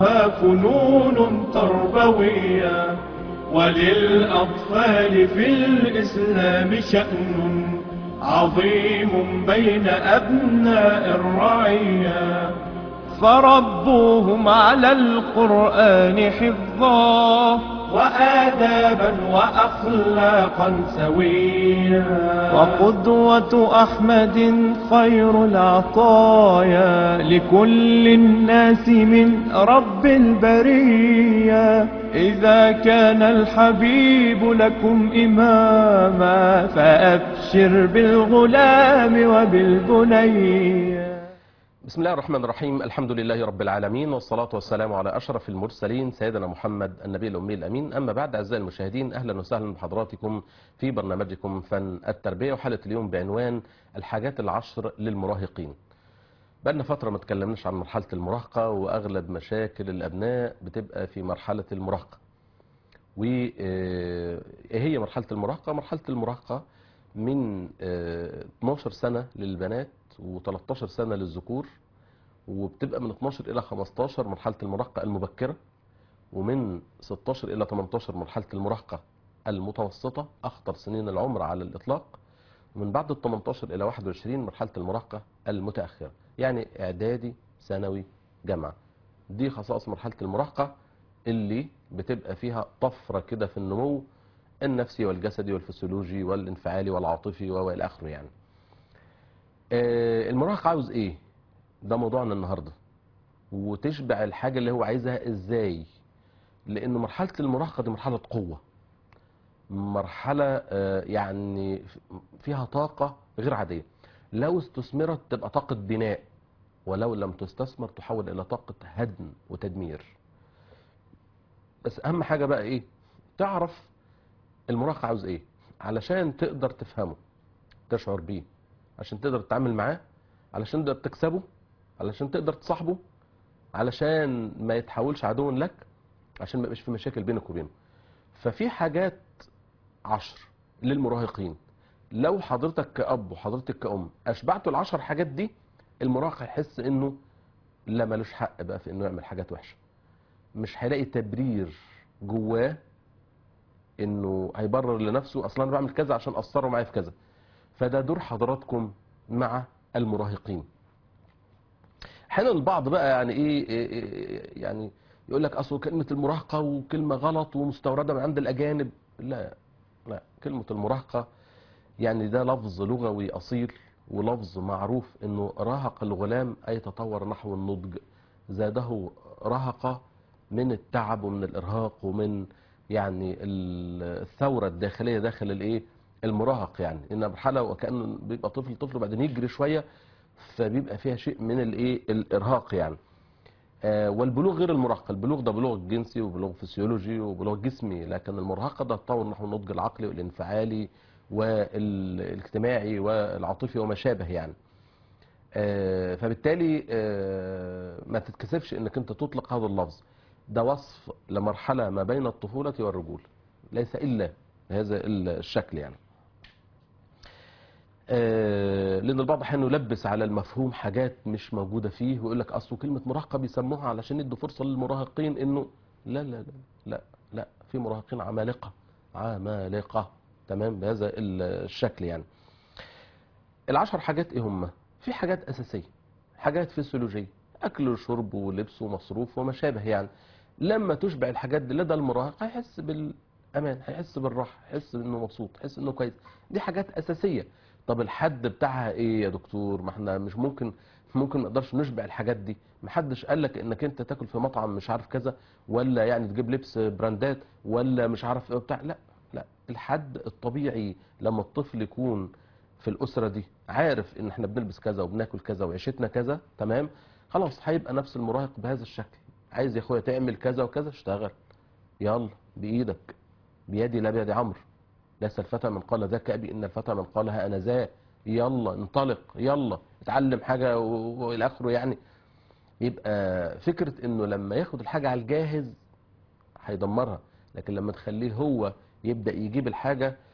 فنون تربوية وللأطفال في الإسلام شأن عظيم بين أبناء الرعية فربوهم على القرآن حفظا وآدابا وأخلاقا سويا وقدوة أحمد خير العطايا لكل الناس من رب البرية إذا كان الحبيب لكم إماما فأبشر بالغلام وبالبنية بسم الله الرحمن الرحيم الحمد لله رب العالمين والصلاة والسلام على أشرف المرسلين سيدنا محمد النبي الأمي الأمين أما بعد أعزائي المشاهدين أهلا وسهلا بحضراتكم في برنامجكم فن التربية وحلقة اليوم بعنوان الحاجات العشر للمراهقين بقالنا فترة ما تكلمناش عن مرحلة المراهقة وأغلب مشاكل الأبناء بتبقى في مرحلة المراهقة وإيه هي مرحلة المراهقة؟ مرحلة المراهقة من 12 سنة للبنات و13 سنة للذكور وبتبقى من 12 إلى 15 مرحلة المراهقة المبكرة ومن 16 إلى 18 مرحلة المراهقة المتوسطة أخطر سنين العمر على الإطلاق ومن بعد ال 18 إلى 21 مرحلة المراهقة المتأخرة يعني إعدادي ثانوي جامعة دي خصائص مرحلة المراهقة اللي بتبقى فيها طفرة كده في النمو النفسي والجسدي والفسيولوجي والانفعالي والعاطفي والى اخره يعني المراهق عاوز ايه ده موضوعنا النهارده وتشبع الحاجه اللي هو عايزها ازاي لان مرحله المراهقه دي مرحله قوه مرحله يعني فيها طاقه غير عاديه لو استثمرت تبقى طاقه بناء ولو لم تستثمر تحول الى طاقه هدم وتدمير بس اهم حاجه بقى ايه تعرف المراهق عاوز ايه علشان تقدر تفهمه تشعر بيه عشان تقدر تتعامل معاه علشان تقدر تكسبه علشان تقدر تصاحبه علشان ما يتحولش عدو لك عشان ما يبقاش في مشاكل بينك وبينه ففي حاجات عشر للمراهقين لو حضرتك كأب وحضرتك كأم أشبعتوا العشر حاجات دي المراهق هيحس إنه لا ملوش حق بقى في إنه يعمل حاجات وحشة مش هيلاقي تبرير جواه انه هيبرر لنفسه اصلا انا بعمل كذا عشان اثروا معايا في كذا فده دور حضراتكم مع المراهقين احيانا البعض بقى يعني ايه, إيه, إيه يعني يقول لك اصل كلمه المراهقه وكلمه غلط ومستورده من عند الاجانب لا لا كلمه المراهقه يعني ده لفظ لغوي اصيل ولفظ معروف انه راهق الغلام اي تطور نحو النضج زاده رهقه من التعب ومن الارهاق ومن يعني الثوره الداخليه داخل الايه المراهق يعني ان مرحله وكانه بيبقى طفل طفل وبعدين يجري شويه فبيبقى فيها شيء من الايه الارهاق يعني آه والبلوغ غير المراهقه البلوغ ده بلوغ جنسي وبلوغ فسيولوجي وبلوغ جسمي لكن المراهقه ده تطور نحو النضج العقلي والانفعالي والاجتماعي والعاطفي وما شابه يعني آه فبالتالي آه ما تتكسفش انك انت تطلق هذا اللفظ ده وصف لمرحلة ما بين الطفولة والرجولة ليس إلا هذا الشكل يعني آه لأن البعض أحيانا يلبس على المفهوم حاجات مش موجودة فيه ويقول لك أصله كلمة مراهقة بيسموها علشان يدوا فرصة للمراهقين إنه لا لا لا لا لا في مراهقين عمالقة عمالقة تمام بهذا الشكل يعني العشر حاجات إيه هم في حاجات أساسية حاجات فسيولوجية أكل وشرب ولبس ومصروف وما شابه يعني لما تشبع الحاجات دي لدى المراهق هيحس بالامان هيحس بالراحه هيحس انه مبسوط هيحس انه كويس دي حاجات اساسيه طب الحد بتاعها ايه يا دكتور ما احنا مش ممكن ممكن ما نقدرش نشبع الحاجات دي محدش قال لك انك انت تاكل في مطعم مش عارف كذا ولا يعني تجيب لبس براندات ولا مش عارف ايه بتاع لا لا الحد الطبيعي لما الطفل يكون في الاسره دي عارف ان احنا بنلبس كذا وبناكل كذا وعيشتنا كذا تمام خلاص هيبقى نفس المراهق بهذا الشكل عايز يا اخويا تعمل كذا وكذا اشتغل يلا بايدك بيدي لا بيد عمرو ليس الفتى من قال ذاك ابي ان الفتى من قالها انا ذا يلا انطلق يلا اتعلم حاجه والى اخره يعني يبقى فكره انه لما ياخد الحاجه على الجاهز هيدمرها لكن لما تخليه هو يبدا يجيب الحاجه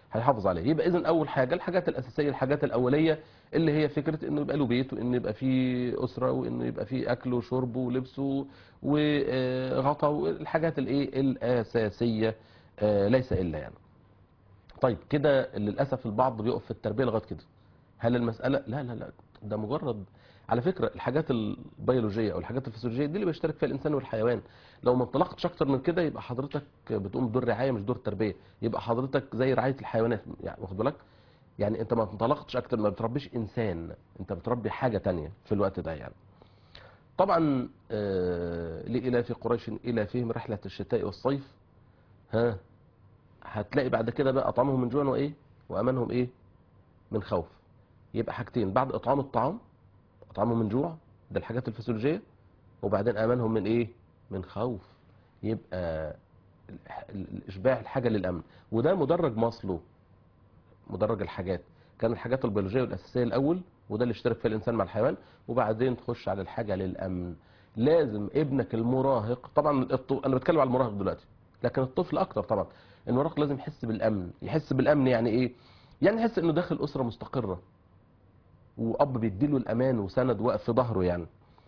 هيحافظ عليه يبقى اذا اول حاجه الحاجات الاساسيه الحاجات الاوليه اللي هي فكره انه يبقى له بيت وانه يبقى فيه اسره وانه يبقى فيه اكل وشرب ولبس وغطا والحاجات الايه الاساسيه آه، ليس الا يعني طيب كده للاسف البعض بيقف في التربيه لغايه كده هل المساله لا لا لا ده مجرد على فكره الحاجات البيولوجيه او الحاجات الفسيولوجيه دي اللي بيشترك فيها الانسان والحيوان لو ما انطلقتش اكتر من كده يبقى حضرتك بتقوم بدور رعايه مش دور تربيه يبقى حضرتك زي رعايه الحيوانات يعني واخد بالك يعني انت ما انطلقتش اكتر ما بتربيش انسان انت بتربي حاجه تانية في الوقت ده يعني طبعا آه لإلاف قريش إلافهم رحلة الشتاء والصيف ها هتلاقي بعد كده بقى أطعمهم من جوع وإيه وأمانهم إيه من خوف يبقى حاجتين بعد إطعام الطعام أطعمهم من جوع ده الحاجات الفسيولوجية وبعدين أمانهم من إيه من خوف يبقى الإح- الإشباع الحاجة للأمن وده مدرج ماسلو مدرج الحاجات كان الحاجات البيولوجيه والاساسيه الاول وده اللي اشترك فيه الانسان مع الحيوان وبعدين تخش على الحاجه للامن لازم ابنك المراهق طبعا الط- انا بتكلم على المراهق دلوقتي لكن الطفل اكتر طبعا المراهق لازم يحس بالامن يحس بالامن يعني ايه يعني يحس انه داخل اسره مستقره واب بيديله الامان وسند واقف في ظهره يعني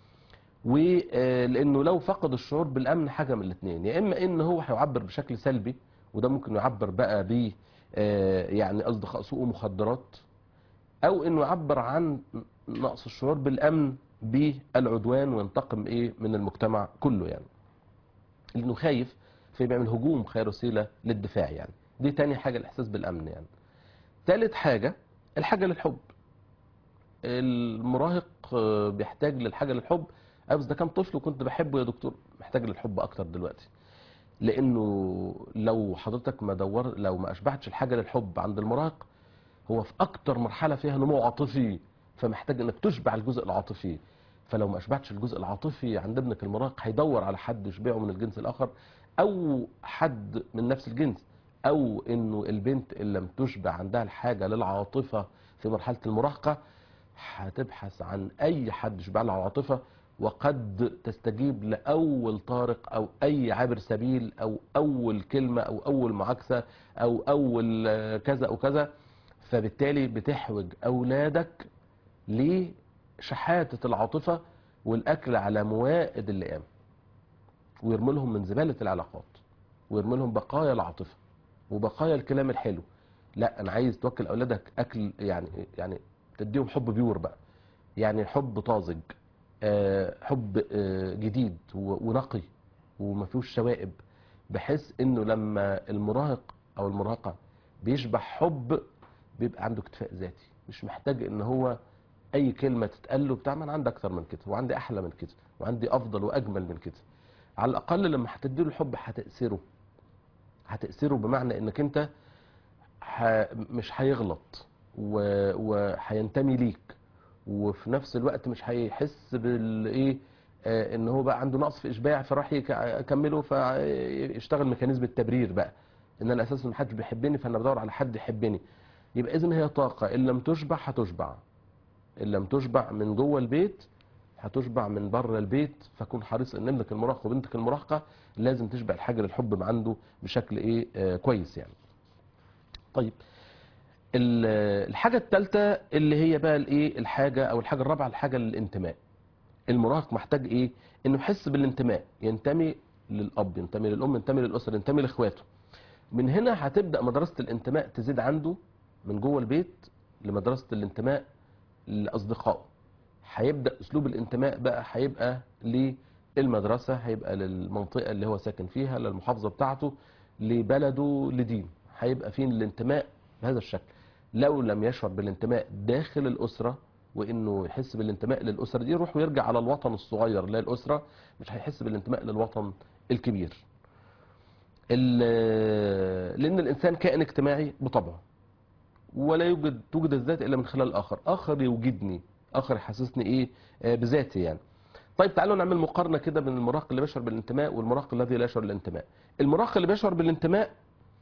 ولانه لو فقد الشعور بالامن حاجه من الاثنين يا اما ان هو هيعبر بشكل سلبي وده ممكن يعبر بقى ب يعني اصدقاء سوء ومخدرات او انه يعبر عن نقص الشعور بالامن بالعدوان وينتقم ايه من المجتمع كله يعني لانه خايف فبيعمل هجوم خير وسيله للدفاع يعني دي تاني حاجه الاحساس بالامن يعني تالت حاجه الحاجه للحب المراهق آه، بيحتاج للحاجه للحب أه بس ده كان طفل وكنت بحبه يا دكتور محتاج للحب اكتر دلوقتي لانه لو حضرتك ما دور لو ما اشبعتش الحاجه للحب عند المراهق هو في اكتر مرحله فيها نمو عاطفي فمحتاج انك تشبع الجزء العاطفي فلو ما اشبعتش الجزء العاطفي عند ابنك المراهق هيدور على حد يشبعه من الجنس الاخر او حد من نفس الجنس او انه البنت اللي لم تشبع عندها الحاجه للعاطفه في مرحله المراهقه هتبحث عن اي حد يشبع لها العاطفه وقد تستجيب لاول طارق او اي عابر سبيل او اول كلمه او اول معاكسه او اول آه، كذا او كذا فبالتالي بتحوج اولادك لشحاته العاطفه والاكل على موائد اللئام ويرمي لهم من زباله العلاقات ويرمي لهم بقايا العاطفه وبقايا الكلام الحلو لا انا عايز توكل اولادك اكل يعني يعني تديهم حب بيور بقى يعني حب طازج آه، حب آه، جديد و- ونقي وما فيهوش شوائب بحيث انه لما المراهق او المراهقه بيشبع حب بيبقى عنده اكتفاء ذاتي مش محتاج ان هو اي كلمه تتقال له بتاع ما انا عندي اكتر من كده وعندي احلى من كده وعندي افضل واجمل من كده على الاقل لما هتدي له الحب هتأثره هتأثره بمعنى انك انت ح... مش هيغلط و- وهينتمي ليك وفي نفس الوقت مش هيحس بالايه آه، ان هو بقى عنده نقص في اشباع فراح يك- يكمله فيشتغل ميكانيزم التبرير بقى ان انا اساسا محدش بيحبني فانا بدور على حد يحبني يبقى اذا هي طاقه ان لم تشبع هتشبع ان لم تشبع من جوه البيت هتشبع من بره البيت فكون حريص ان ابنك المراهق وبنتك المراهقه لازم تشبع الحاجه للحب عنده بشكل ايه آه كويس يعني طيب ال- الحاجه الثالثه اللي هي بقى الايه الحاجه او الحاجه الرابعه الحاجه للانتماء المراهق محتاج ايه انه يحس بالانتماء ينتمي للاب ينتمي للام ينتمي للاسره ينتمي لاخواته من هنا هتبدا مدرسه الانتماء تزيد عنده من جوه البيت لمدرسه الانتماء لاصدقائه هيبدا اسلوب الانتماء بقى هيبقى للمدرسه هيبقى للمنطقه اللي هو ساكن فيها للمحافظه بتاعته لبلده لدين هيبقى فين الانتماء بهذا الشكل لو لم يشعر بالانتماء داخل الاسره وانه يحس بالانتماء للاسره دي يروح ويرجع على الوطن الصغير لا الاسره مش هيحس بالانتماء للوطن الكبير ال- لان الانسان كائن اجتماعي بطبعه ولا يوجد توجد الذات الا من خلال الاخر اخر يوجدني اخر يحسسني ايه آه، بذاتي يعني طيب تعالوا نعمل مقارنه كده بين المراهق اللي بيشعر بالانتماء والمراهق الذي لا يشعر بالانتماء المراهق اللي بيشعر بالانتماء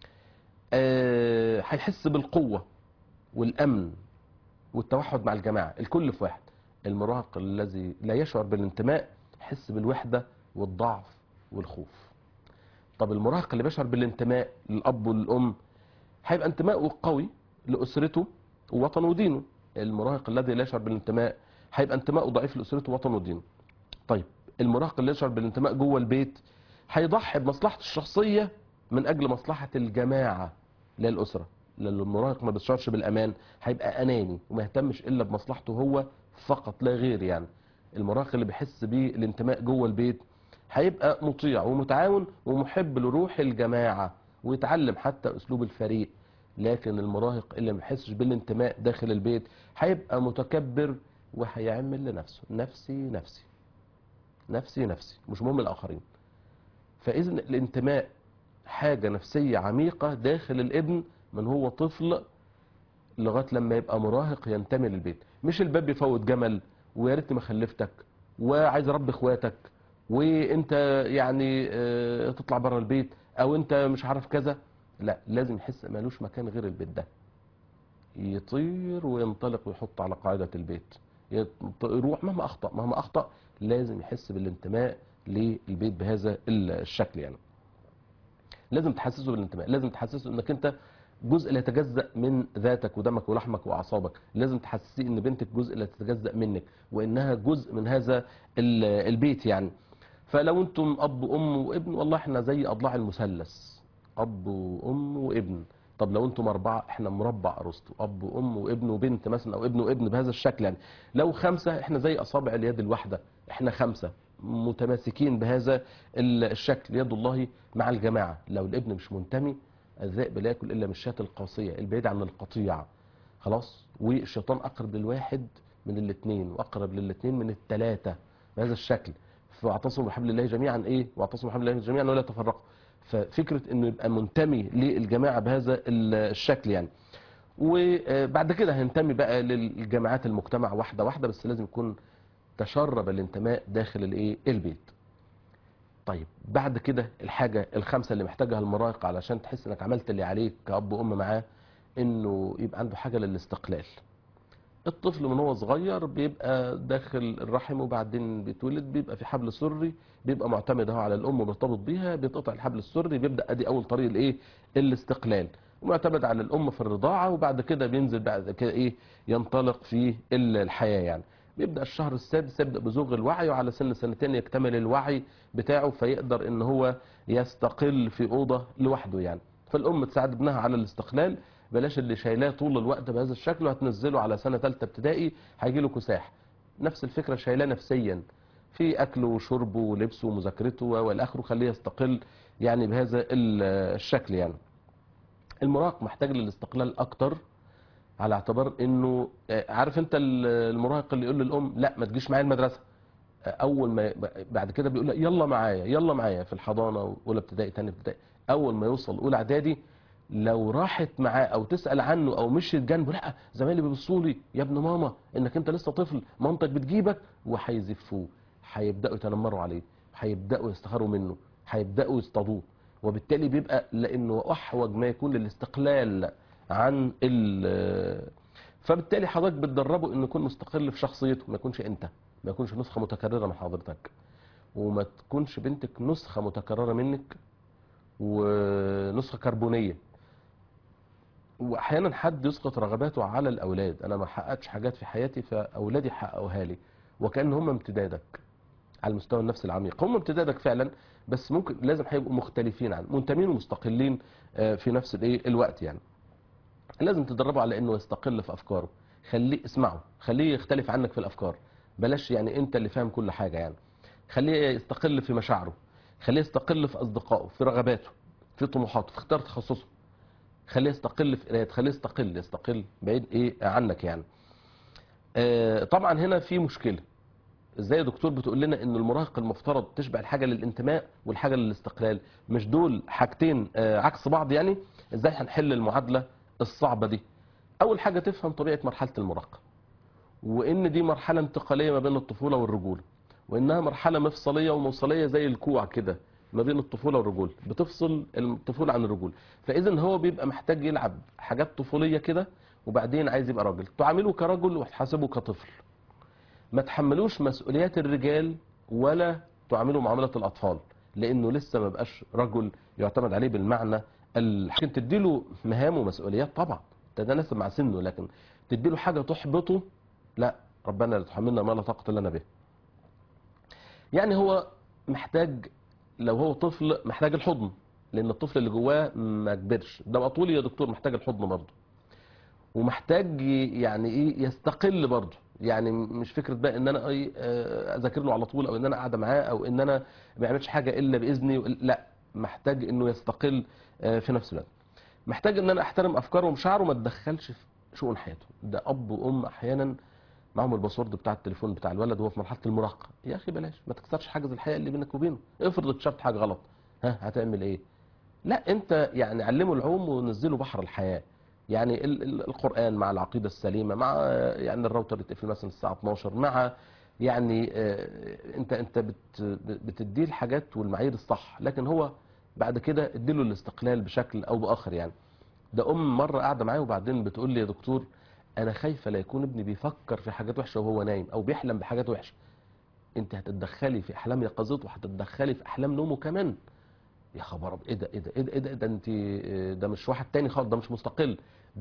آه، هيحس بالقوه والامن والتوحد مع الجماعه الكل في واحد المراهق الذي لا يشعر بالانتماء يحس بالوحده والضعف والخوف طب المراهق اللي بيشعر بالانتماء للاب والام هيبقى انتمائه قوي لاسرته ووطنه ودينه المراهق الذي لا يشعر بالانتماء هيبقى انتمائه ضعيف لاسرته ووطنه ودينه طيب المراهق اللي يشعر بالانتماء جوه البيت هيضحي بمصلحته الشخصيه من اجل مصلحه الجماعه للاسره لان المراهق ما بيشعرش بالامان هيبقى اناني وما يهتمش الا بمصلحته هو فقط لا غير يعني المراهق اللي بيحس بالانتماء جوه البيت هيبقى مطيع ومتعاون ومحب لروح الجماعه ويتعلم حتى اسلوب الفريق لكن المراهق اللي ما بيحسش بالانتماء داخل البيت هيبقى متكبر وهيعمل لنفسه نفسي نفسي نفسي نفسي مش مهم الاخرين فاذا الانتماء حاجه نفسيه عميقه داخل الابن من هو طفل لغايه لما يبقى مراهق ينتمي للبيت مش الباب بيفوت جمل ويا ريتني ما خلفتك وعايز اربي اخواتك وانت يعني آه، تطلع بره البيت او انت مش عارف كذا لا لازم يحس مالوش مكان غير البيت ده يطير وينطلق ويحط على قاعدة البيت يط- يروح مهما أخطأ مهما أخطأ لازم يحس بالانتماء للبيت بهذا الشكل يعني لازم تحسسه بالانتماء لازم تحسسه انك انت جزء لا يتجزأ من ذاتك ودمك ولحمك واعصابك لازم تحسسيه ان بنتك جزء لا تتجزأ منك وانها جزء من هذا ال- البيت يعني فلو انتم اب وام وابن والله احنا زي اضلاع المثلث اب وام وابن طب لو انتم اربعه احنا مربع ارسطو اب وام وابن وبنت مثلا او ابن وابن بهذا الشكل يعني لو خمسه احنا زي اصابع اليد الواحده احنا خمسه متماسكين بهذا ال- الشكل يد الله مع الجماعه لو الابن مش منتمي الذئب لا ياكل الا من الشاة القاسيه البعيد عن القطيع خلاص والشيطان اقرب للواحد من الاثنين واقرب للاثنين من الثلاثه بهذا الشكل فاعتصموا بحبل الله جميعا ايه واعتصموا بحبل الله جميعا ولا تفرقوا ففكره انه يبقى منتمي للجماعه بهذا ال- الشكل يعني وبعد كده هينتمي بقى للجماعات المجتمع واحده واحده بس لازم يكون تشرب الانتماء داخل الايه البيت طيب بعد كده الحاجه الخامسه اللي محتاجها المراهق علشان تحس انك عملت اللي عليك كاب وام معاه انه يبقى عنده حاجه للاستقلال الطفل من هو صغير بيبقى داخل الرحم وبعدين بيتولد بيبقى في حبل سري بيبقى معتمد اهو على الام وبيرتبط بيها بيتقطع الحبل السري بيبدا ادي اول طريق الايه الاستقلال ومعتمد على الام في الرضاعه وبعد كده بينزل بعد كده ايه ينطلق في ال- الحياه يعني بيبدا الشهر السادس يبدا بزوغ الوعي وعلى سن سنتين يكتمل الوعي بتاعه فيقدر ان هو يستقل في اوضه لوحده يعني فالام تساعد ابنها على الاستقلال بلاش اللي شايلاه طول الوقت بهذا الشكل وهتنزله على سنه ثالثه ابتدائي هيجي له كساح نفس الفكره شايلاه نفسيا في اكله وشربه ولبسه ومذاكرته والى اخره خليه يستقل يعني بهذا ال- الشكل يعني المراهق محتاج للاستقلال اكتر على اعتبار انه آه، عارف انت ال- المراهق اللي يقول للام لا ما تجيش معايا المدرسه آه، اول ما بعد كده بيقول لها يلا معايا يلا معايا في الحضانه اولى ابتدائي ثانيه ابتدائي اول ما يوصل اولى اعدادي لو راحت معاه او تسال عنه او مشيت جنبه لا زمايلي بيبصوا لي يا ابن ماما انك انت لسه طفل مامتك بتجيبك وهيزفوه هيبداوا يتنمروا عليه هيبداوا يستخروا منه هيبداوا يصطادوه وبالتالي بيبقى لانه احوج ما يكون للاستقلال عن ال فبالتالي حضرتك بتدربه انه يكون مستقل في شخصيته ما يكونش انت ما يكونش نسخه متكرره من حضرتك وما تكونش بنتك نسخه متكرره منك ونسخه كربونيه واحيانا حد يسقط رغباته على الاولاد انا ما حققتش حاجات في حياتي فاولادي حققوها لي وكان هم امتدادك على المستوى النفسي العميق هم امتدادك فعلا بس ممكن لازم هيبقوا مختلفين عن منتمين ومستقلين آه، في نفس الايه الوقت يعني لازم تدربه على انه يستقل في افكاره خليه اسمعه خليه يختلف عنك في الافكار بلاش يعني انت اللي فاهم كل حاجه يعني خليه يستقل في مشاعره خليه يستقل في اصدقائه في رغباته في طموحاته في اختيار تخصصه خليه يستقل في قرايته خليه يستقل يستقل بعيد ايه عنك يعني آه طبعا هنا في مشكله ازاي يا دكتور بتقول لنا ان المراهق المفترض تشبع الحاجه للانتماء والحاجه للاستقلال مش دول حاجتين آه عكس بعض يعني ازاي هنحل المعادله الصعبه دي اول حاجه تفهم طبيعه مرحله المراهقه وان دي مرحله انتقاليه ما بين الطفوله والرجوله وانها مرحله مفصليه وموصليه زي الكوع كده ما بين الطفوله والرجوله بتفصل الطفوله عن الرجوله فاذا هو بيبقى محتاج يلعب حاجات طفوليه كده وبعدين عايز يبقى راجل تعامله كرجل وتحاسبه كطفل ما تحملوش مسؤوليات الرجال ولا تعامله معامله الاطفال لانه لسه ما بقاش رجل يعتمد عليه بالمعنى ممكن تديله مهام ومسؤوليات طبعا ده ده ناس مع سنه لكن تديله حاجه تحبطه لا ربنا لا تحملنا ما لا طاقه لنا به يعني هو محتاج لو هو طفل محتاج الحضن لان الطفل اللي جواه ما كبرش ده بقى طولي يا دكتور محتاج الحضن برضه ومحتاج يعني ايه يستقل برضه يعني مش فكره بقى ان انا ايه آه، اذاكر له على طول او ان انا قاعده معاه او ان انا ما يعملش حاجه الا باذني لا محتاج انه يستقل آه، في نفس الوقت محتاج ان انا احترم افكاره ومشاعره وما اتدخلش في شؤون حياته ده اب وام احيانا معاهم الباسورد بتاع التليفون بتاع الولد وهو في مرحله المراهقه يا اخي بلاش ما تكسرش حاجز الحياه اللي بينك وبينه افرض اكتشفت حاجه غلط ها هتعمل ايه لا انت يعني علمه العوم ونزله بحر الحياه يعني ال- ال- القران مع العقيده السليمه مع آه، يعني الراوتر يتقفل مثلا الساعه 12 مع يعني آه، انت انت بت بتديه الحاجات والمعايير الصح لكن هو بعد كده اديله الاستقلال بشكل او باخر يعني ده ام مره قاعده معايا وبعدين بتقول لي يا دكتور انا خايفه لا يكون ابني بيفكر في حاجات وحشه وهو نايم او بيحلم بحاجات وحشه انت هتتدخلي في احلام يقظته وهتتدخلي في احلام نومه كمان يا خبر أبيض، ايه ده ايه ده ايه ده ايه ده, ده انت ده مش واحد تاني خالص ده مش مستقل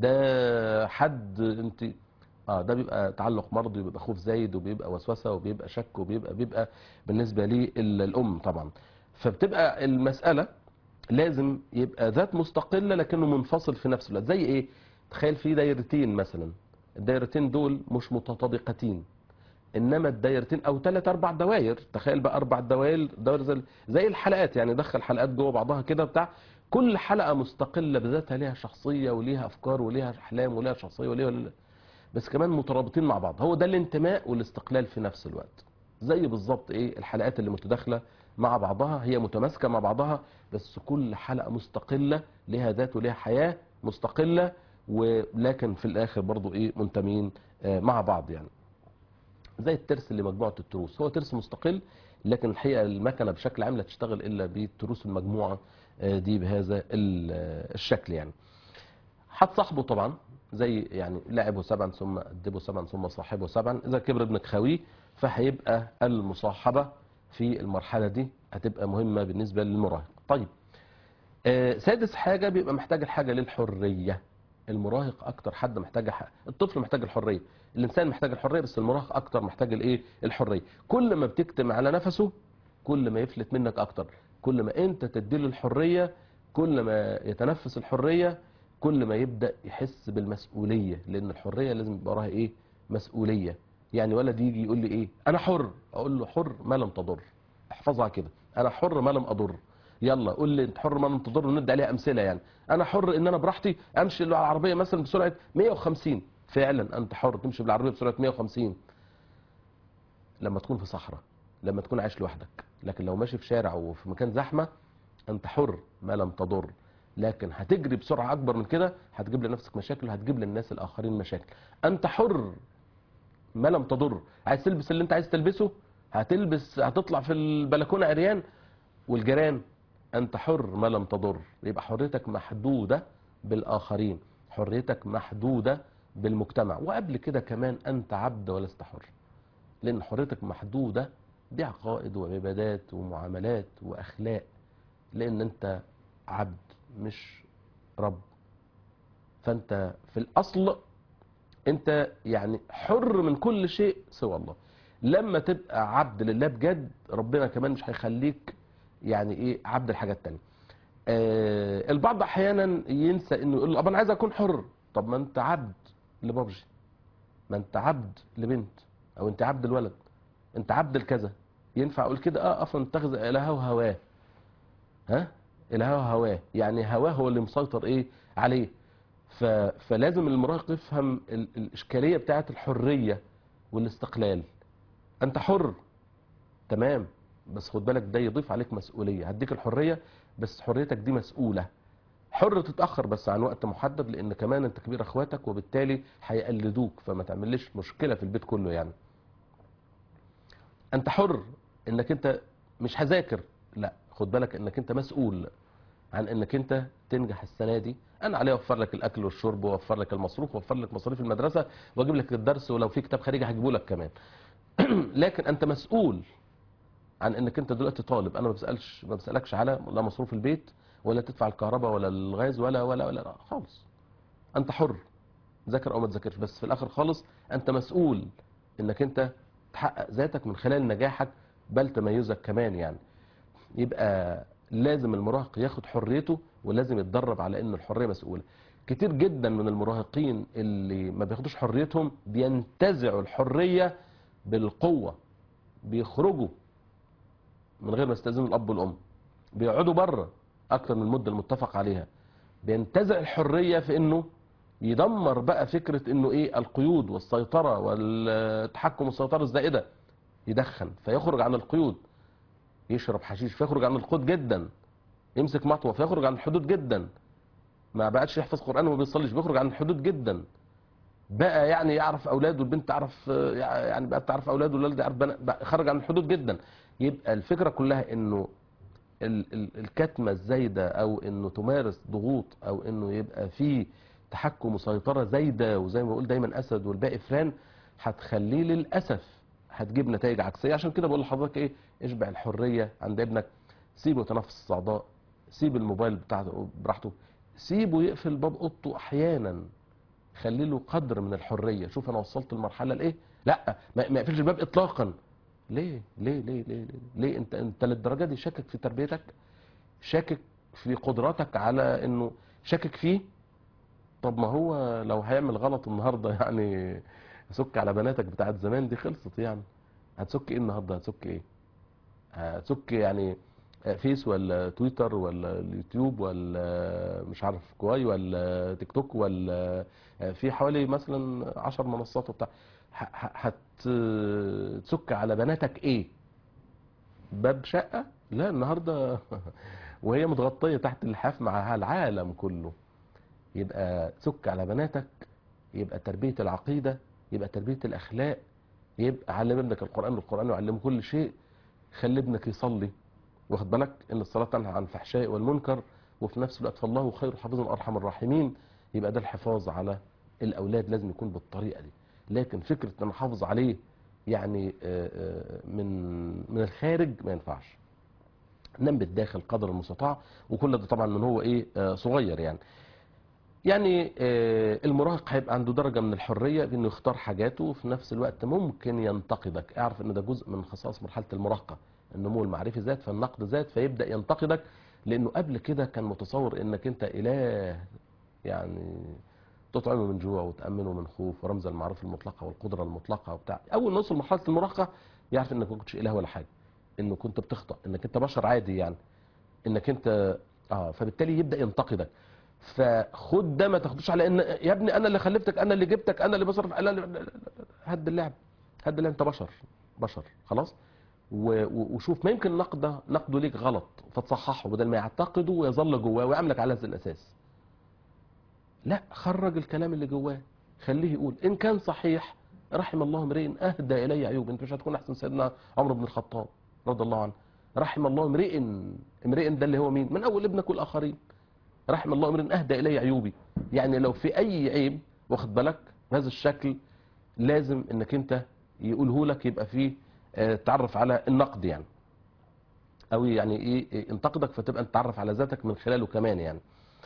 ده حد انت اه ده بيبقى تعلق مرضي وبيبقى خوف زايد وبيبقى وسوسه وبيبقى شك وبيبقى بيبقى بالنسبه لي ال- الام طبعا فبتبقى المساله لازم يبقى ذات مستقله لكنه منفصل في نفس الوقت زي ايه تخيل في دايرتين مثلا الدايرتين دول مش متطابقتين انما الدايرتين او ثلاث اربع دوائر تخيل بقى اربع دوائر دوائر زي, زي الحلقات يعني دخل حلقات جوه بعضها كده بتاع كل حلقه مستقله بذاتها ليها شخصيه وليها افكار وليها احلام وليها شخصيه وليها وليها- بس كمان مترابطين مع بعض هو ده الانتماء والاستقلال في نفس الوقت زي بالظبط ايه الحلقات اللي متداخله مع بعضها هي متماسكه مع بعضها بس كل حلقه مستقله لها ذات ولها حياه مستقله ولكن في الاخر برضو ايه منتمين آه، مع بعض يعني زي الترس اللي مجموعه التروس هو ترس مستقل لكن الحقيقه المكنه بشكل عام لا تشتغل الا بالتروس المجموعه آه، دي بهذا ال- آه، الشكل يعني هتصاحبه طبعا زي يعني لعبه سبعا ثم أدبه سبعا ثم صاحبه سبعا إذا كبر ابنك خويه فهيبقى المصاحبة في المرحلة دي هتبقى مهمة بالنسبة للمراهق طيب آه، سادس حاجة بيبقى محتاج الحاجة للحرية المراهق أكتر حد محتاج ح- الطفل محتاج الحرية الإنسان محتاج الحرية بس المراهق أكتر محتاج الإيه الحرية كل ما بتكتم على نفسه كل ما يفلت منك أكتر كل ما أنت تديله الحرية كل ما يتنفس الحرية كل ما يبدأ يحس بالمسؤولية لأن الحرية لازم يبقى وراها إيه مسؤولية يعني ولد يجي يقول لي إيه أنا حر أقول له حر ما لم تضر احفظها كده أنا حر ما لم أضر يلا قول لي انت حر ما لم تضر وندي عليها امثله يعني انا حر ان انا براحتي امشي على العربيه مثلا بسرعه 150 فعلا انت حر تمشي بالعربيه بسرعه 150 لما تكون في صحراء لما تكون عايش لوحدك لكن لو ماشي في شارع وفي مكان زحمه انت حر ما لم تضر لكن هتجري بسرعه اكبر من كده هتجيب لنفسك مشاكل وهتجيب للناس الاخرين مشاكل انت حر ما لم تضر عايز تلبس اللي انت عايز تلبسه هتلبس هتطلع في البلكونه عريان والجيران انت حر ما لم تضر يبقى حريتك محدوده بالاخرين حريتك محدوده بالمجتمع وقبل كده كمان انت عبد ولست حر لان حريتك محدوده بعقائد وعبادات ومعاملات واخلاق لان انت عبد مش رب فانت في الاصل انت يعني حر من كل شيء سوى الله لما تبقى عبد لله بجد ربنا كمان مش هيخليك يعني ايه عبد الحاجات التانية آه البعض احيانا ينسى انه يقول طب انا عايز اكون حر طب ما انت عبد لبابجي ما انت عبد لبنت او انت عبد الولد انت عبد الكذا ينفع اقول كده اه افلا نتخذ الهه وهواه ها الهه وهواه يعني هواه هو اللي مسيطر ايه عليه ف... فلازم المراهق يفهم ال... الاشكاليه بتاعه الحريه والاستقلال انت حر تمام بس خد بالك ده يضيف عليك مسؤوليه هديك الحريه بس حريتك دي مسؤوله حر تتاخر بس عن وقت محدد لان كمان انت كبير اخواتك وبالتالي هيقلدوك فما تعملش مشكله في البيت كله يعني انت حر انك انت مش هذاكر لا خد بالك انك انت مسؤول عن انك انت تنجح السنه دي انا عليه اوفر لك الاكل والشرب واوفر لك المصروف واوفر لك مصاريف المدرسه واجيب لك الدرس ولو في كتاب خارجي هجيبه لك كمان لكن انت مسؤول عن انك انت دلوقتي طالب انا ما بسالش ما بسالكش على لا مصروف البيت ولا تدفع الكهرباء ولا الغاز ولا ولا ولا لا خالص انت حر ذاكر او ما تذاكرش بس في الاخر خالص انت مسؤول انك انت تحقق ذاتك من خلال نجاحك بل تميزك كمان يعني يبقى لازم المراهق ياخد حريته ولازم يتدرب على ان الحريه مسؤوله كتير جدا من المراهقين اللي ما بياخدوش حريتهم بينتزعوا الحريه بالقوه بيخرجوا من غير ما يستاذنوا الاب والام بيقعدوا بره اكتر من المده المتفق عليها بينتزع الحريه في انه يدمر بقى فكره انه ايه القيود والسيطره والتحكم والسيطره الزائده يدخن فيخرج عن القيود يشرب حشيش فيخرج عن القيود جدا يمسك مطوه فيخرج عن الحدود جدا ما بقتش يحفظ قران وما بيصليش بيخرج عن الحدود جدا بقى يعني يعرف اولاده والبنت تعرف يعني بقى تعرف اولاده والولد يعرف بنا- بقى خرج عن الحدود جدا يبقى الفكره كلها انه ال- ال- الكتمه الزايده او انه تمارس ضغوط او انه يبقى في تحكم وسيطره زايده وزي ما بقول دايما اسد والباقي فران هتخليه للاسف هتجيب نتائج عكسيه عشان كده بقول لحضرتك ايه اشبع الحريه عند ابنك سيبه يتنفس الصعداء سيب الموبايل بتاعته براحته سيبه يقفل باب اوضته احيانا خلي له قدر من الحريه شوف انا وصلت المرحله لايه لا ما ما يقفلش الباب اطلاقا ليه ليه ليه ليه ليه, ليه؟ انت انت للدرجه دي شاكك في تربيتك شاكك في قدراتك على انه شاكك فيه طب ما هو لو هيعمل غلط النهارده يعني سك على بناتك بتاعت زمان دي خلصت يعني هتسك ايه النهارده هتسك ايه هتسك يعني فيس ولا تويتر ولا اليوتيوب ولا مش عارف كواي ولا تيك توك ولا في حوالي مثلا عشر منصات وبتاع ه- ه- هتسك على بناتك ايه باب شقة لا النهاردة وهي متغطية تحت اللحاف معها العالم كله يبقى سك على بناتك يبقى تربية العقيدة يبقى تربية الأخلاق يبقى علم ابنك القرآن والقرآن وعلمه كل شيء خلي ابنك يصلي واخد بالك ان الصلاة تنهى عن الفحشاء والمنكر وفي نفس الوقت فالله خير حافظ ارحم الراحمين يبقى ده الحفاظ على الاولاد لازم يكون بالطريقة دي لكن فكرة ان احافظ عليه يعني آه، آه، من من الخارج ما ينفعش نم بالداخل قدر المستطاع وكل ده طبعا من هو ايه آه، صغير يعني يعني آه، المراهق هيبقى عنده درجة من الحرية في انه يختار حاجاته وفي نفس الوقت ممكن ينتقدك اعرف ان ده جزء من خصائص مرحلة المراهقة النمو المعرفي زاد فالنقد زاد فيبدأ ينتقدك لانه قبل كده كان متصور انك انت اله يعني تطعمه من جوع وتأمنه من خوف ورمز المعروف المطلقة والقدرة المطلقة وبتاع اول ما يوصل مرحلة المراهقة يعرف انك ما كنتش اله ولا حاجة انه كنت بتخطأ انك انت بشر عادي يعني انك انت اه فبالتالي يبدأ ينتقدك فخد ده ما تاخدوش على ان يا ابني انا اللي خلفتك انا اللي جبتك انا اللي بصرف انا اللي هد اللعب هد اللعب انت بشر بشر خلاص و- و- وشوف ما يمكن نقده نقده ليك غلط فتصححه بدل ما يعتقده ويظل جواه ويعملك على هذا الاساس لا خرج الكلام اللي جواه خليه يقول ان كان صحيح رحم الله امرئ اهدى الي عيوب انت مش هتكون احسن سيدنا عمر بن الخطاب رضي الله عنه رحم الله امرئ امرئ ده اللي هو مين من اول ابنك والاخرين رحم الله امرئ اهدى الي عيوبي يعني لو في اي عيب واخد بالك بهذا الشكل لازم انك انت يقوله لك يبقى فيه آه، تعرف على النقد يعني او يعني ايه إيه، ينتقدك فتبقى انت تعرف على ذاتك من خلاله كمان يعني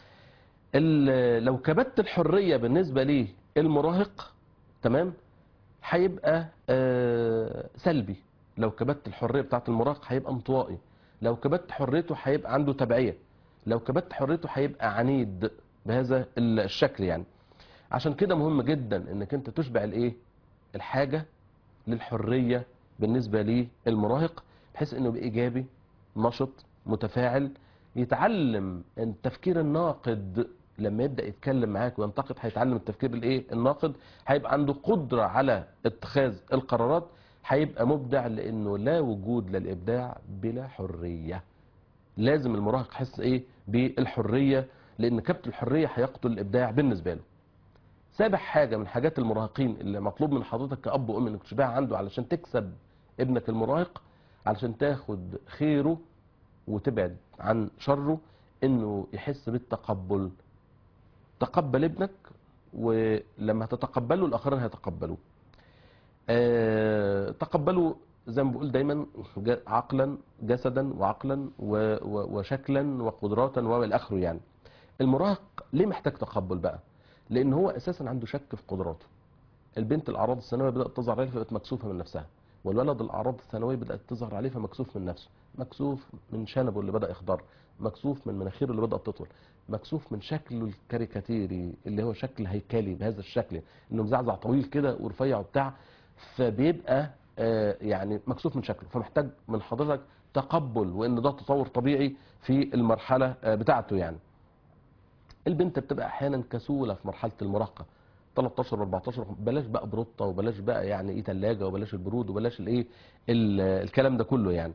ال- لو كبت الحريه بالنسبه ليه المراهق تمام هيبقى آه، سلبي لو كبت الحريه بتاعت المراهق هيبقى انطوائي لو كبت حريته هيبقى عنده تبعيه لو كبت حريته هيبقى عنيد بهذا الشكل يعني عشان كده مهم جدا انك انت تشبع الايه الحاجه للحريه بالنسبه للمراهق بحيث انه يبقى ايجابي نشط متفاعل يتعلم التفكير الناقد لما يبدا يتكلم معاك وينتقد هيتعلم التفكير الايه الناقد هيبقى عنده قدره على اتخاذ القرارات هيبقى مبدع لانه لا وجود للابداع بلا حريه لازم المراهق يحس ايه بالحريه لان كبت الحريه هيقتل الابداع بالنسبه له سابع حاجه من حاجات المراهقين اللي مطلوب من حضرتك كاب وام انك تشبعها عنده علشان تكسب ابنك المراهق علشان تاخد خيره وتبعد عن شره انه يحس بالتقبل تقبل ابنك ولما تتقبله الاخرين هيتقبلوه آه، تقبلوا زي ما بقول دايما ج- عقلا جسدا وعقلا و- و- وشكلا وقدراتا والى اخره يعني المراهق ليه محتاج تقبل بقى لان هو اساسا عنده شك في قدراته البنت الاعراض الثانويه بدات تظهر عليه فبقت مكسوفه من نفسها والولد الاعراض الثانويه بدات تظهر عليه فمكسوف من نفسه مكسوف من شنبه اللي بدا يخضر مكسوف من مناخيره اللي بدات تطول مكسوف من شكله الكاريكاتيري اللي هو شكل هيكلي بهذا الشكل انه مزعزع طويل كده ورفيع وبتاع فبيبقى آه، يعني مكسوف من شكله فمحتاج من حضرتك تقبل وان ده تطور طبيعي في المرحله آه، بتاعته يعني البنت بتبقى احيانا كسوله في مرحله المراهقه 13 14 بلاش بقى بروطه وبلاش بقى يعني ايه ثلاجه وبلاش البرود وبلاش الايه ال- الكلام ده كله يعني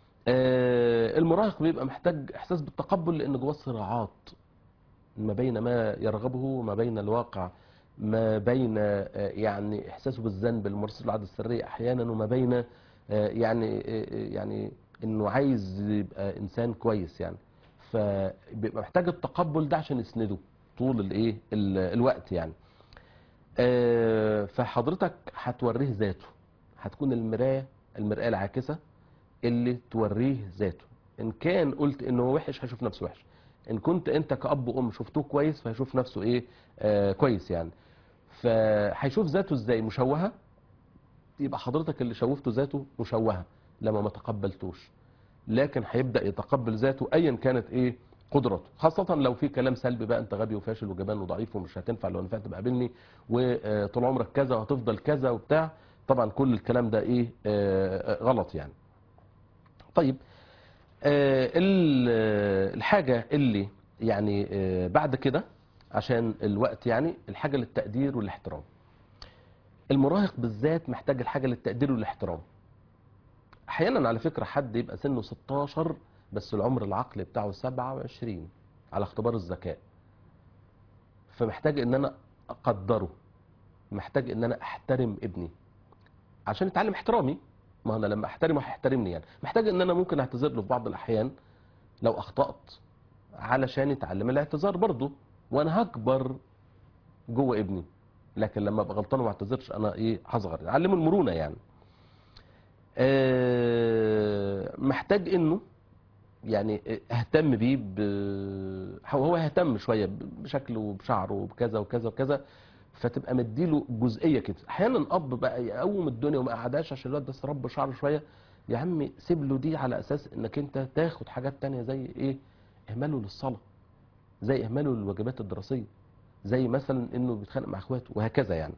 آه، المراهق بيبقى محتاج احساس بالتقبل لان جواه صراعات ما بين ما يرغبه وما بين الواقع ما بين آه، يعني احساسه بالذنب الممارسه العاده السريه احيانا وما بين آه، يعني آه، يعني انه عايز يبقى انسان كويس يعني فبيبقى محتاج التقبل ده عشان يسنده طول الايه ال- الوقت يعني آه، فحضرتك هتوريه ذاته هتكون المرايه المرآة العاكسة اللي توريه ذاته ان كان قلت انه هو وحش هيشوف نفسه وحش ان كنت انت كأب وام شفتوه كويس فهيشوف نفسه ايه آه كويس يعني فهيشوف ذاته ازاي مشوهة يبقى حضرتك اللي شوفته ذاته مشوهة لما ما تقبلتوش لكن هيبدأ يتقبل ذاته ايا كانت ايه قدرته خاصة لو في كلام سلبي بقى انت غبي وفاشل وجبان وضعيف ومش هتنفع لو نفعت تبقى قابلني وطول عمرك كذا وهتفضل كذا وبتاع طبعا كل الكلام ده ايه آه آه، غلط يعني طيب آه، ال- آه، الحاجة اللي يعني آه، بعد كده عشان الوقت يعني الحاجة للتقدير والاحترام المراهق بالذات محتاج الحاجة للتقدير والاحترام احيانا على فكرة حد يبقى سنه 16 بس العمر العقلي بتاعه 27 على اختبار الذكاء فمحتاج ان انا اقدره محتاج ان انا احترم ابني عشان يتعلم احترامي ما انا لما احترمه هيحترمني يعني محتاج ان انا ممكن اعتذر له في بعض الاحيان لو اخطات علشان يتعلم الاعتذار برضه وانا هكبر جوه ابني لكن لما ابقى غلطان وما اعتذرش انا ايه هصغر علمه المرونه يعني آه، محتاج انه يعني اهتم بيه ب... هو يهتم شويه بشكله وبشعره وبكذا وكذا وكذا فتبقى مديله جزئيه كده احيانا اب بقى يقوم الدنيا وما قعدهاش عشان الواد بس رب شعره شويه يا عمي سيب له دي على اساس انك انت تاخد حاجات تانية زي ايه اهماله للصلاه زي اهماله للواجبات الدراسيه زي مثلا انه بيتخانق مع اخواته وهكذا يعني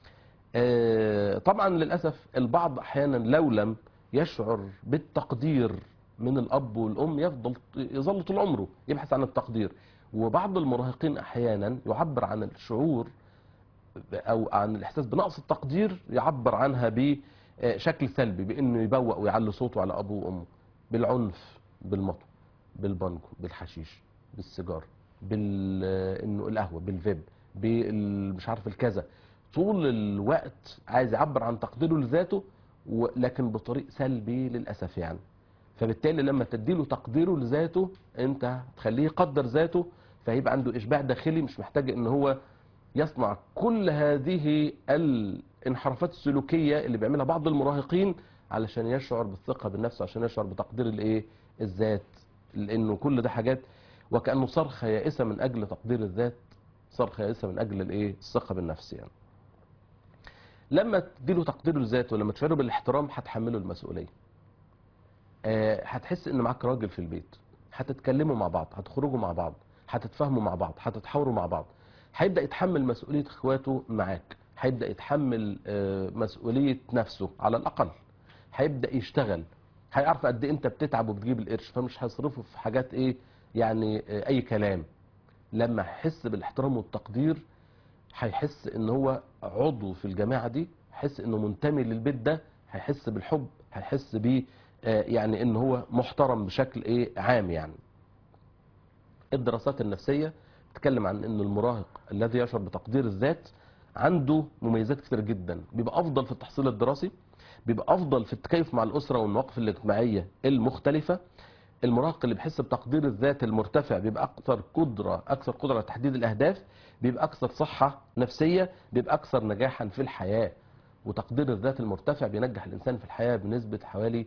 آه، طبعا للاسف البعض احيانا لو لم يشعر بالتقدير من الاب والام يفضل يظل طول عمره يبحث عن التقدير وبعض المراهقين احيانا يعبر عن الشعور او عن الاحساس بنقص التقدير يعبر عنها بشكل سلبي بانه يبوق ويعلي صوته على ابوه وامه بالعنف بالمطو بالبانجو بالحشيش بالسيجار بال انه القهوه بالفيب بال مش عارف الكذا طول الوقت عايز يعبر عن تقديره لذاته ولكن بطريق سلبي للاسف يعني فبالتالي لما تديله تقديره لذاته انت تخليه يقدر ذاته فهيبقى عنده اشباع داخلي مش محتاج ان هو يصنع كل هذه الانحرافات السلوكيه اللي بيعملها بعض المراهقين علشان يشعر بالثقه بالنفس عشان يشعر بتقدير الايه الذات لانه كل ده حاجات وكانه صرخه يائسه من اجل تقدير الذات صرخه يائسه من اجل الايه الثقه بالنفس يعني لما تديله تقدير الذات ولما تشعره بالاحترام هتحمله المسؤوليه آه، هتحس ان معاك راجل في البيت هتتكلموا مع بعض هتخرجوا مع بعض هتتفاهموا مع بعض هتتحاوروا مع بعض هيبدا يتحمل مسؤوليه اخواته معاك هيبدا يتحمل آه، مسؤوليه نفسه على الاقل هيبدا يشتغل هيعرف قد ايه انت بتتعب وبتجيب القرش فمش هيصرفه في حاجات ايه يعني آه، اي كلام لما هيحس بالاحترام والتقدير هيحس ان هو عضو في الجماعه دي هيحس انه منتمي للبيت ده هيحس بالحب هيحس ب يعني ان هو محترم بشكل ايه عام يعني الدراسات النفسيه بتتكلم عن ان المراهق الذي يشعر بتقدير الذات عنده مميزات كتير جدا بيبقى افضل في التحصيل الدراسي بيبقى افضل في التكيف مع الاسره والمواقف الاجتماعيه المختلفه المراهق اللي بيحس بتقدير الذات المرتفع بيبقى اكثر قدره اكثر قدره على تحديد الاهداف بيبقى اكثر صحه نفسيه بيبقى اكثر نجاحا في الحياه وتقدير الذات المرتفع بينجح الانسان في الحياه بنسبه حوالي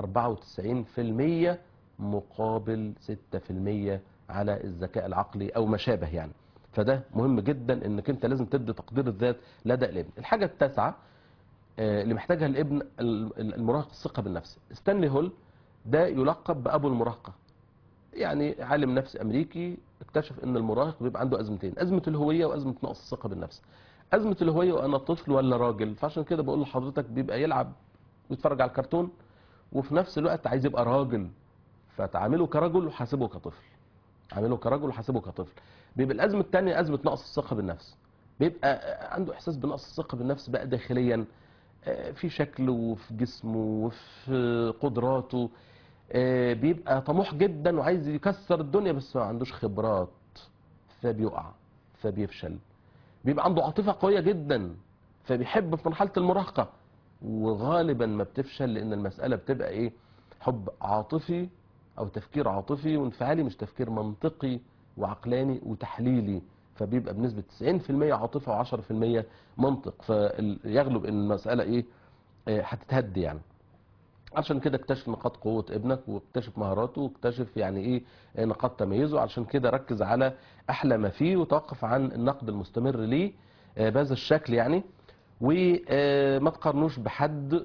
94% مقابل 6% على الذكاء العقلي او ما شابه يعني فده مهم جدا انك انت لازم تدي تقدير الذات لدى الابن الحاجه التاسعه آه، اللي محتاجها الابن ال- المراهق الثقه بالنفس ستانلي هول ده يلقب بابو المراهقه يعني عالم نفس امريكي اكتشف ان المراهق بيبقى عنده ازمتين ازمه الهويه وازمه نقص الثقه بالنفس ازمه الهويه وانا طفل ولا راجل فعشان كده بقول لحضرتك بيبقى يلعب ويتفرج على الكرتون وفي نفس الوقت عايز يبقى راجل فتعامله كرجل وحاسبه كطفل عامله كرجل وحاسبه كطفل بيبقى الازمه الثانيه ازمه نقص الثقه بالنفس بيبقى عنده احساس بنقص الثقه بالنفس بقى داخليا آه، في شكله وفي جسمه وفي قدراته آه، بيبقى طموح جدا وعايز يكسر الدنيا بس ما عندوش خبرات فبيقع فبيفشل بيبقى عنده عاطفه قويه جدا فبيحب في مرحله المراهقه وغالبا ما بتفشل لان المساله بتبقى ايه حب عاطفي او تفكير عاطفي وانفعالي مش تفكير منطقي وعقلاني وتحليلي فبيبقى بنسبة 90% عاطفة و10% منطق فيغلب ان المسألة ايه آه، هتتهد يعني عشان كده اكتشف نقاط قوة ابنك واكتشف مهاراته واكتشف يعني ايه آه، نقاط تميزه عشان كده ركز على احلى ما فيه وتوقف عن النقد المستمر ليه آه، بهذا الشكل يعني وما تقارنوش بحد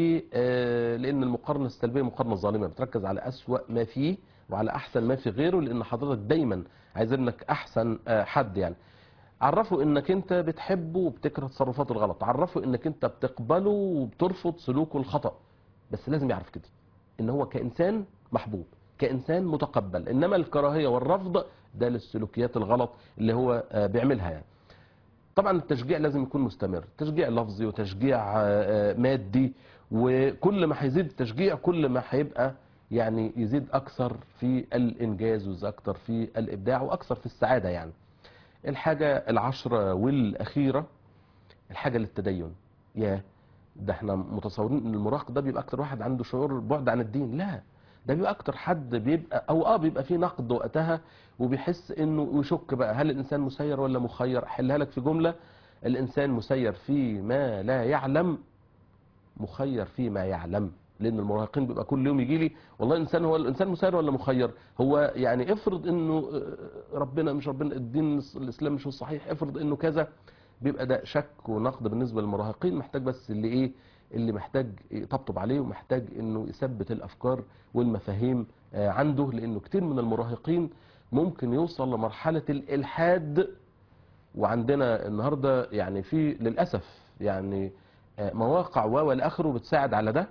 ولان المقارنه السلبيه مقارنه ظالمه بتركز على اسوأ ما فيه وعلى احسن ما في غيره لان حضرتك دايما عايز ابنك احسن آه، حد يعني عرفه انك انت بتحبه وبتكره تصرفاته الغلط عرفه انك انت بتقبله وبترفض سلوكه الخطأ بس لازم يعرف كده ان هو كانسان محبوب كانسان متقبل انما الكراهيه والرفض ده للسلوكيات الغلط اللي هو آه، بيعملها يعني طبعا التشجيع لازم يكون مستمر تشجيع لفظي وتشجيع آه، آه، مادي وكل ما هيزيد التشجيع كل ما هيبقى يعني يزيد اكثر في الانجاز ويزيد اكثر في الابداع واكثر في السعاده يعني الحاجه العشره والاخيره الحاجه للتدين يا ده احنا متصورين ان المراهق ده بيبقى اكتر واحد عنده شعور بعد عن الدين لا ده بيبقى اكتر حد بيبقى او اه بيبقى فيه نقد وقتها وبيحس انه يشك بقى هل الانسان مسير ولا مخير احلها لك في جمله الانسان مسير فيما لا يعلم مخير فيما يعلم لان المراهقين بيبقى كل يوم يجي لي والله الانسان هو الانسان مسير ولا مخير هو يعني افرض انه آه، ربنا مش ربنا الدين الاسلام مش هو الصحيح افرض انه كذا بيبقى ده شك ونقد بالنسبه للمراهقين محتاج بس اللي ايه اللي محتاج يطبطب عليه ومحتاج انه يثبت الافكار والمفاهيم آه، عنده لانه كتير من المراهقين ممكن يوصل لمرحله الالحاد وعندنا النهارده يعني في للاسف يعني آه، مواقع و والاخره بتساعد على ده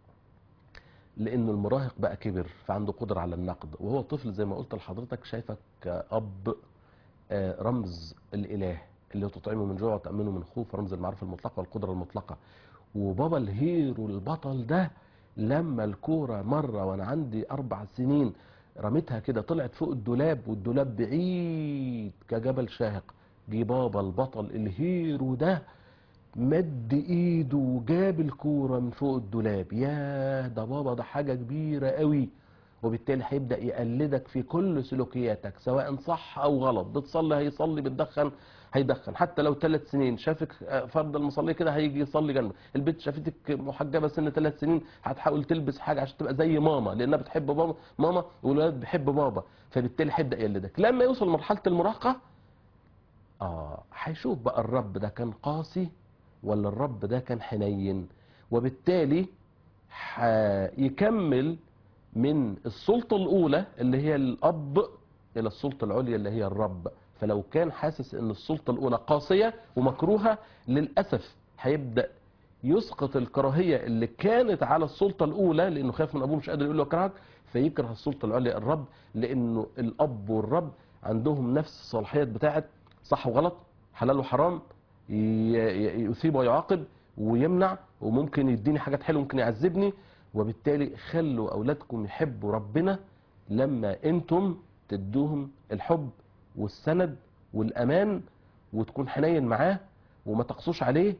لان المراهق بقى كبر فعنده قدره على النقد وهو طفل زي ما قلت لحضرتك شايفك كأب آه، رمز الاله اللي تطعمه من جوع وتأمنه من خوف رمز المعرفة المطلقة والقدرة المطلقة وبابا الهيرو البطل ده لما الكورة مرة وانا عندي اربع سنين رميتها كده طلعت فوق الدولاب والدولاب بعيد كجبل شاهق جه بابا البطل الهيرو ده مد ايده وجاب الكورة من فوق الدولاب يا ده بابا ده حاجة كبيرة قوي وبالتالي هيبدأ يقلدك في كل سلوكياتك سواء صح او غلط بتصلي هيصلي بتدخن هيدخن حتى لو ثلاث سنين شافك آه، فرد المصلي كده هيجي يصلي جنبك البنت شافتك محجبه سن ثلاث سنين هتحاول تلبس حاجه عشان تبقى زي ماما لانها بتحب بابا ماما والولاد بيحب بابا فبالتالي هيبدا يقلدك لما يوصل مرحله المراهقه اه هيشوف بقى الرب ده كان قاسي ولا الرب ده كان حنين وبالتالي هيكمل من السلطة الأولى اللي هي الأب إلى السلطة العليا اللي هي الرب فلو كان حاسس ان السلطة الأولى قاسية ومكروهة للأسف هيبدأ يسقط الكراهية اللي كانت على السلطة الأولى لأنه خايف من أبوه مش قادر يقول له أكرهك فيكره السلطة العليا الرب لأنه الأب والرب عندهم نفس الصلاحيات بتاعت صح وغلط حلال وحرام ي- ي- يثيب ويعاقب ويمنع وممكن يديني حاجات حلوه ممكن يعذبني وبالتالي خلوا اولادكم يحبوا ربنا لما انتم تدوهم الحب والسند والامان وتكون حنين معاه وما تقصوش عليه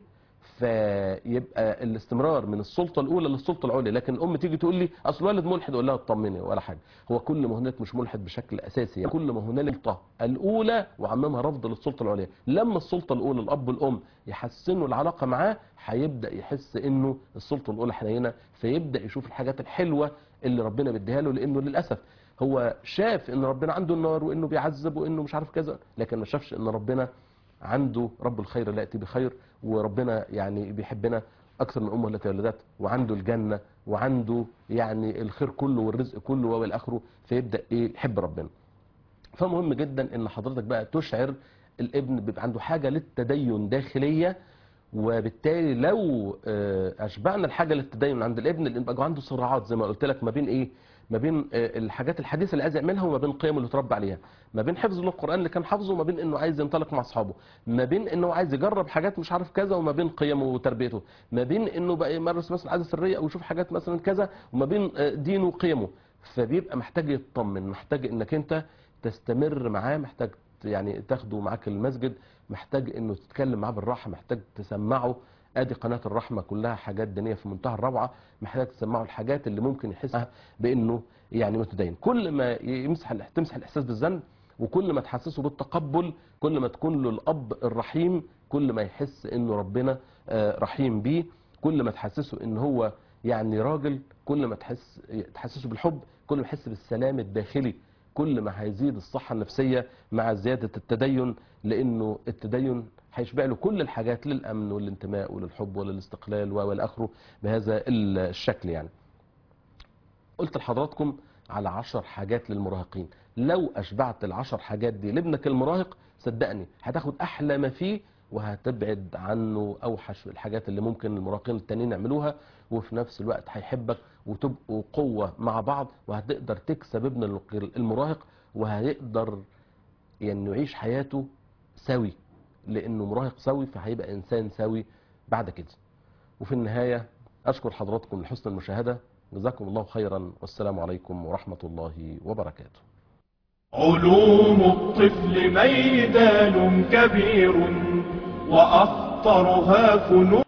فيبقى الاستمرار من السلطه الاولى للسلطه العليا لكن الام تيجي تقول لي اصل الولد ملحد اقول لها اطمني ولا حاجه هو كل ما هناك مش ملحد بشكل اساسي يعني كل ما هنالك السلطه الاولى وعممها رفض للسلطه العليا لما السلطه الاولى الاب والام يحسنوا العلاقه معاه هيبدا يحس انه السلطه الاولى حنينه فيبدا يشوف الحاجات الحلوه اللي ربنا بيديها له لانه للاسف هو شاف ان ربنا عنده النار وانه بيعذب وانه مش عارف كذا لكن ما شافش ان ربنا عنده رب الخير لا ياتي بخير وربنا يعني بيحبنا اكثر من امه التي ولدت وعنده الجنه وعنده يعني الخير كله والرزق كله والى اخره فيبدا ايه يحب ربنا فمهم جدا ان حضرتك بقى تشعر الابن بيبقى عنده حاجه للتدين داخليه وبالتالي لو آه، اشبعنا الحاجه للتدين عند الابن اللي يبقى عنده صراعات زي ما قلت لك ما بين ايه ما بين آه، الحاجات الحديثه اللي عايز يعملها وما بين قيمه اللي اتربى عليها ما بين حفظ القران اللي كان حافظه وما بين انه عايز ينطلق مع اصحابه ما بين انه عايز يجرب حاجات مش عارف كذا وما بين قيمه وتربيته ما بين انه بقى يمارس مثلا عاده سريه او يشوف حاجات مثلا كذا وما بين آه، دينه وقيمه فبيبقى محتاج يطمن محتاج انك انت تستمر معاه محتاج يعني تاخده معاك المسجد محتاج انه تتكلم معاه بالراحه محتاج تسمعه ادي قناه الرحمه كلها حاجات دينيه في منتهى الروعه محتاج تسمعه الحاجات اللي ممكن يحسها بانه يعني متدين كل ما يمسح تمسح الاحساس بالذنب وكل ما تحسسه بالتقبل كل ما تكون له الاب الرحيم كل ما يحس انه ربنا آه، رحيم بيه كل ما تحسسه ان هو يعني راجل كل ما تحس تحسسه بالحب كل ما يحس بالسلام الداخلي كل ما هيزيد الصحة النفسية مع زيادة التدين لأنه التدين هيشبع له كل الحاجات للأمن والانتماء وللحب وللاستقلال والآخره بهذا الشكل يعني قلت لحضراتكم على عشر حاجات للمراهقين لو أشبعت العشر حاجات دي لابنك المراهق صدقني هتاخد أحلى ما فيه وهتبعد عنه أوحش الحاجات اللي ممكن المراهقين التانيين يعملوها وفي نفس الوقت هيحبك وتبقوا قوة مع بعض وهتقدر تكسب ابن المراهق وهيقدر يعني يعيش حياته سوي لأنه مراهق سوي فهيبقى إنسان سوي بعد كده وفي النهاية أشكر حضراتكم لحسن المشاهدة جزاكم الله خيرا والسلام عليكم ورحمة الله وبركاته علوم الطفل ميدان كبير وأخطرها فنون